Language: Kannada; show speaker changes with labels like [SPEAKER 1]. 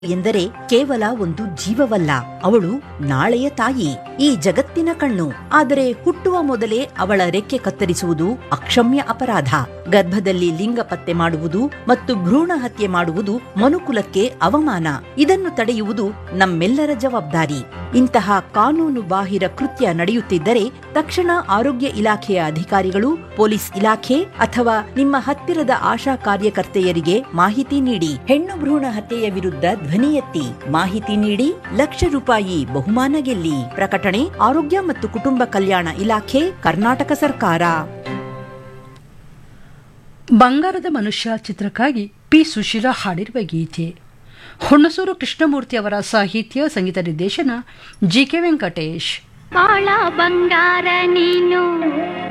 [SPEAKER 1] ಎಂದರೆ ಕೇವಲ ಒಂದು ಜೀವವಲ್ಲ ಅವಳು ನಾಳೆಯ ತಾಯಿ ಈ ಜಗತ್ತಿನ ಕಣ್ಣು ಆದರೆ ಹುಟ್ಟುವ ಮೊದಲೇ ಅವಳ ರೆಕ್ಕೆ ಕತ್ತರಿಸುವುದು ಅಕ್ಷಮ್ಯ ಅಪರಾಧ ಗರ್ಭದಲ್ಲಿ ಲಿಂಗ ಪತ್ತೆ ಮಾಡುವುದು ಮತ್ತು ಭ್ರೂಣ ಹತ್ಯೆ ಮಾಡುವುದು ಮನುಕುಲಕ್ಕೆ ಅವಮಾನ ಇದನ್ನು ತಡೆಯುವುದು ನಮ್ಮೆಲ್ಲರ ಜವಾಬ್ದಾರಿ ಇಂತಹ ಕಾನೂನು ಬಾಹಿರ ಕೃತ್ಯ ನಡೆಯುತ್ತಿದ್ದರೆ ತಕ್ಷಣ ಆರೋಗ್ಯ ಇಲಾಖೆಯ ಅಧಿಕಾರಿಗಳು ಪೊಲೀಸ್ ಇಲಾಖೆ ಅಥವಾ ನಿಮ್ಮ ಹತ್ತಿರದ ಆಶಾ ಕಾರ್ಯಕರ್ತೆಯರಿಗೆ ಮಾಹಿತಿ ನೀಡಿ ಹೆಣ್ಣು ಭ್ರೂಣ ಹತ್ಯೆಯ ವಿರುದ್ಧ ಧ್ವನಿ ಎತ್ತಿ ಮಾಹಿತಿ ನೀಡಿ ಲಕ್ಷ ರೂಪಾಯಿ ಬಹುಮಾನ ಗೆಲ್ಲಿ ಪ್ರಕಟಣೆ ಆರೋಗ್ಯ ಮತ್ತು ಕುಟುಂಬ ಕಲ್ಯಾಣ ಇಲಾಖೆ ಕರ್ನಾಟಕ ಸರ್ಕಾರ
[SPEAKER 2] ಬಂಗಾರದ ಮನುಷ್ಯ ಚಿತ್ರಕ್ಕಾಗಿ ಪಿ ಸುಶೀಲಾ ಹಾಡಿರುವ ಗೀತೆ ಹುಣಸೂರು ಕೃಷ್ಣಮೂರ್ತಿ ಅವರ ಸಾಹಿತ್ಯ ಸಂಗೀತ ನಿರ್ದೇಶನ ಜಿ ಕೆ ವೆಂಕಟೇಶ್
[SPEAKER 3] ಬಾಳ ಬಂಗಾರ ನೀನು